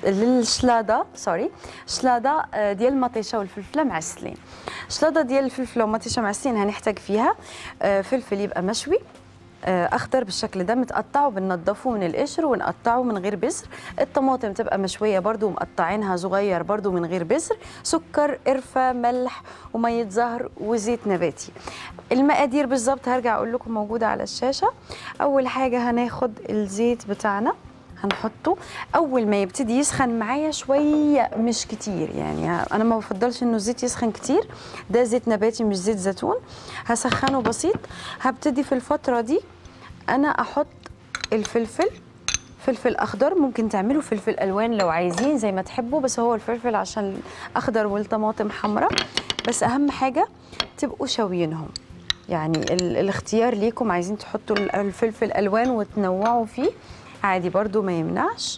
للشلاضه سوري شلاضه آه، ديال المطيشه والفلفله معسلين شلاضه ديال الفلفله والمطيشه معسلين هنحتاج فيها آه، فلفل يبقى مشوي آه، اخضر بالشكل ده متقطع وبننضفه من القشر ونقطعه من غير بذر الطماطم تبقى مشويه برده ومقطعينها صغير برده من غير بذر سكر قرفه ملح وميه زهر وزيت نباتي المقادير بالظبط هرجع اقول لكم موجوده على الشاشه اول حاجه هناخد الزيت بتاعنا هنحطه اول ما يبتدي يسخن معايا شويه مش كتير يعني انا ما بفضلش انه الزيت يسخن كتير ده زيت نباتي مش زيت زيتون هسخنه بسيط هبتدي في الفتره دي انا احط الفلفل فلفل اخضر ممكن تعملوا فلفل الوان لو عايزين زي ما تحبوا بس هو الفلفل عشان اخضر والطماطم حمراء بس اهم حاجه تبقوا شاويينهم يعني ال الاختيار ليكم عايزين تحطوا ال- الفلفل الوان وتنوعوا فيه عادي برضو ما يمنعش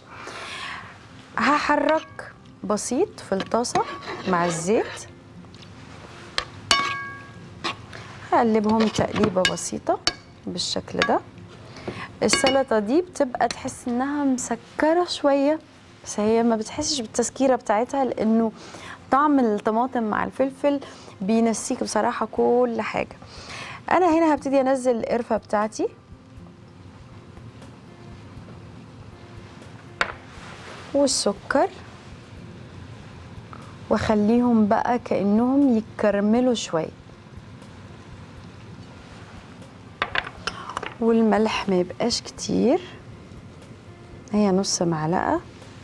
هحرك بسيط في الطاسه مع الزيت هقلبهم تقليبه بسيطه بالشكل ده السلطه دي بتبقى تحس انها مسكره شويه بس هي ما بتحسش بالتسكيره بتاعتها لانه طعم الطماطم مع الفلفل بينسيك بصراحه كل حاجه انا هنا هبتدي انزل القرفه بتاعتي والسكر واخليهم بقى كانهم يتكرملوا شويه والملح ما يبقاش كتير هي نص معلقه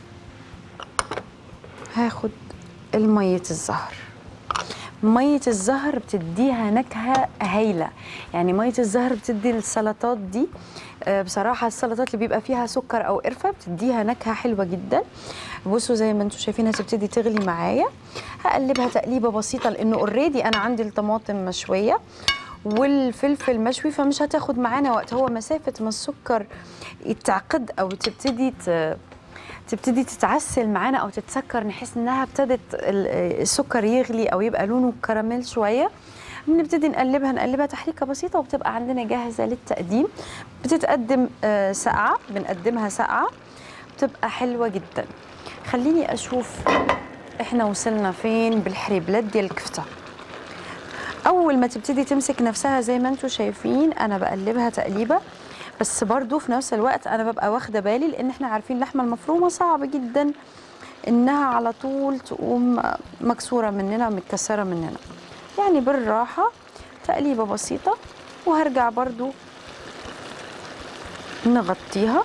هاخد المية الزهر مية الزهر بتديها نكهة هايلة يعني مية الزهر بتدي للسلطات دي آه، بصراحة السلطات اللي بيبقى فيها سكر أو قرفة بتديها نكهة حلوة جدا بصوا زي ما انتم شايفين هتبتدي تغلي معايا هقلبها تقليبة بسيطة لأنه اوريدي أنا عندي الطماطم مشوية والفلفل مشوي فمش هتاخد معانا وقت هو مسافة ما السكر يتعقد أو تبتدي ت... تبتدي تتعسل معانا او تتسكر نحس انها ابتدت ال- السكر يغلي او يبقى لونه كراميل شويه بنبتدي نقلبها نقلبها تحريكه بسيطه وبتبقى عندنا جاهزه للتقديم بتتقدم آه، ساقعه بنقدمها ساقعه بتبقى حلوه جدا خليني اشوف احنا وصلنا فين بالحريبلات ديال الكفته اول ما تبتدي تمسك نفسها زي ما انتم شايفين انا بقلبها تقليبه بس برضو في نفس الوقت انا ببقى واخده بالي لان احنا عارفين اللحمه المفرومه صعب جدا انها على طول تقوم مكسوره مننا متكسره مننا يعني بالراحه تقليبه بسيطه وهرجع برضو نغطيها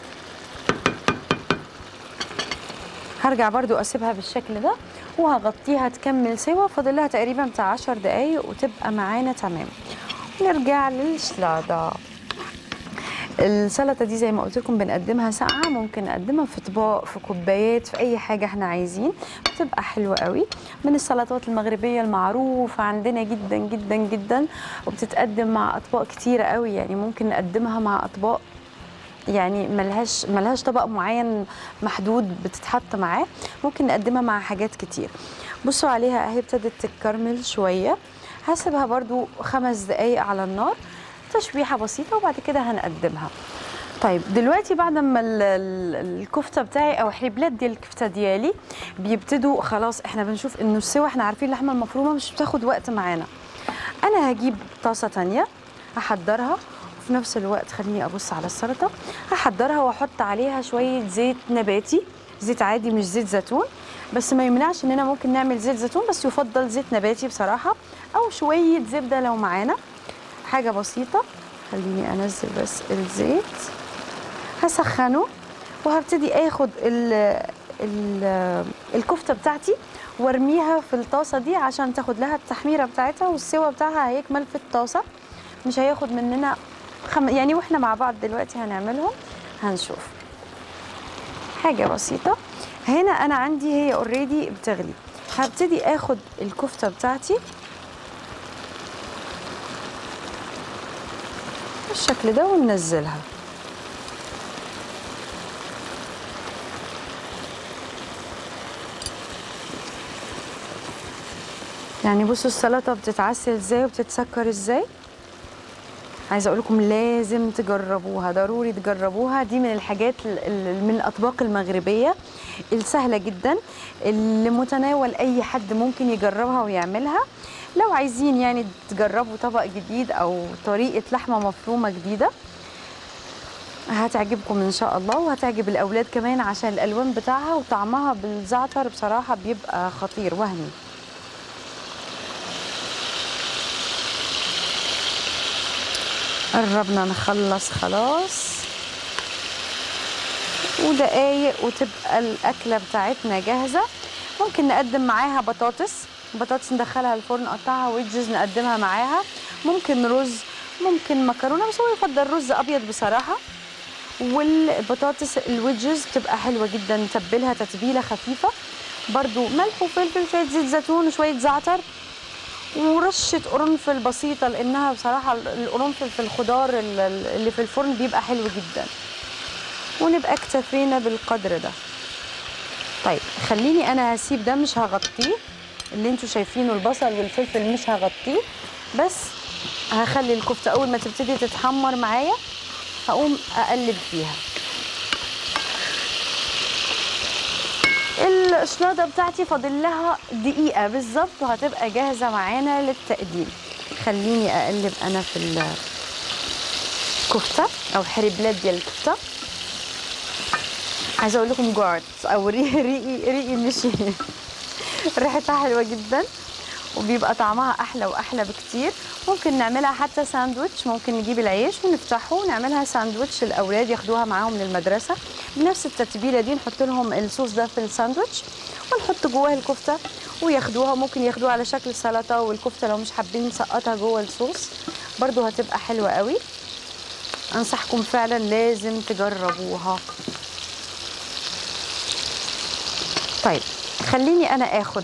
هرجع برضو اسيبها بالشكل ده وهغطيها تكمل سوا فاضلها تقريبا بتاع 10 دقايق وتبقى معانا تمام نرجع للشلاضه السلطه دي زي ما قلت لكم بنقدمها ساقعه ممكن نقدمها في اطباق في كوبايات في اي حاجه احنا عايزين بتبقى حلوه قوي من السلطات المغربيه المعروفه عندنا جدا جدا جدا وبتتقدم مع اطباق كتيره قوي يعني ممكن نقدمها مع اطباق يعني ملهاش ملهاش طبق معين محدود بتتحط معاه ممكن نقدمها مع حاجات كتير بصوا عليها اهي ابتدت تتكرمل شويه هسيبها برضو خمس دقايق على النار تشويحه بسيطه وبعد كده هنقدمها طيب دلوقتي بعد ما ال- ال- الكفته بتاعي او حريبلات ديال الكفته ديالي بيبتدوا خلاص احنا بنشوف انه السوا احنا عارفين اللحمه المفرومه مش بتاخد وقت معانا انا هجيب طاسه تانية هحضرها وفي نفس الوقت خليني ابص على السلطه هحضرها واحط عليها شويه زيت نباتي زيت عادي مش زيت زيتون بس ما يمنعش اننا ممكن نعمل زيت زيتون بس يفضل زيت نباتي بصراحه او شويه زبده لو معانا حاجه بسيطه خليني انزل بس الزيت هسخنه وهبتدي اخد ال ال الكفته بتاعتي وارميها في الطاسه دي عشان تاخد لها التحميره بتاعتها والسوا بتاعها هيكمل في الطاسه مش هياخد مننا خم... يعني واحنا مع بعض دلوقتي هنعملهم هنشوف حاجه بسيطه هنا انا عندي هي اوريدي بتغلي هبتدي اخد الكفته بتاعتي بالشكل ده وننزلها يعني بصوا السلطه بتتعسل ازاي وبتتسكر ازاي عايزه اقول لكم لازم تجربوها ضروري تجربوها دي من الحاجات ال- ال- من الاطباق المغربيه السهله جدا اللي متناول اي حد ممكن يجربها ويعملها لو عايزين يعني تجربوا طبق جديد او طريقه لحمه مفرومه جديده هتعجبكم ان شاء الله وهتعجب الاولاد كمان عشان الالوان بتاعها وطعمها بالزعتر بصراحه بيبقى خطير وهمي قربنا نخلص خلاص ودقايق وتبقى الأكلة بتاعتنا جاهزة ممكن نقدم معاها بطاطس بطاطس ندخلها الفرن نقطعها ويدجز نقدمها معاها ممكن رز ممكن مكرونة بس هو يفضل رز أبيض بصراحة والبطاطس الويدجز بتبقى حلوة جدا نتبلها تتبيلة خفيفة برضو ملح وفلفل شوية زيت زيتون وشوية زعتر ورشه قرنفل بسيطه لانها بصراحه القرنفل في الخضار ال- ال- اللي في الفرن بيبقى حلو جدا ونبقى اكتفينا بالقدر ده طيب خليني انا هسيب ده مش هغطيه اللي انتوا شايفينه البصل والفلفل مش هغطيه بس هخلي الكفته اول ما تبتدي تتحمر معايا هقوم اقلب فيها الشلاضه بتاعتي فاضل لها دقيقه بالظبط وهتبقى جاهزه معانا للتقديم خليني اقلب انا في الكفته او حربلات ديال الكفته عايزه اقول لكم جعت او ريقي ريقي ريقي مشي ريحتها حلوه جدا وبيبقى طعمها احلى واحلى بكتير ممكن نعملها حتى ساندوتش ممكن نجيب العيش ونفتحه ونعملها ساندوتش الاولاد ياخدوها معاهم للمدرسه بنفس التتبيله دي نحط لهم الصوص ده في الساندوتش ونحط جواه الكفته وياخدوها ممكن ياخدوها على شكل سلطه والكفته لو مش حابين نسقطها جوه الصوص برضو هتبقى حلوه قوي انصحكم فعلا لازم تجربوها طيب خليني انا اخد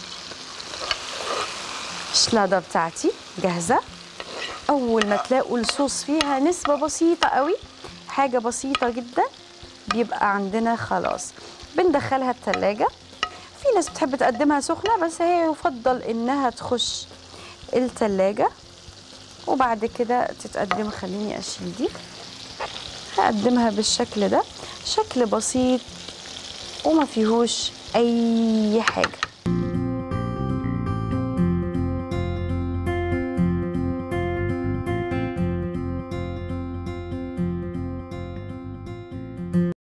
الشلاضه بتاعتي جاهزه اول ما تلاقوا الصوص فيها نسبه بسيطه قوي حاجه بسيطه جدا بيبقى عندنا خلاص بندخلها التلاجة في ناس بتحب تقدمها سخنه بس هي يفضل انها تخش التلاجة وبعد كده تتقدم خليني اشيل دي هقدمها بالشكل ده شكل بسيط وما فيهوش اي حاجه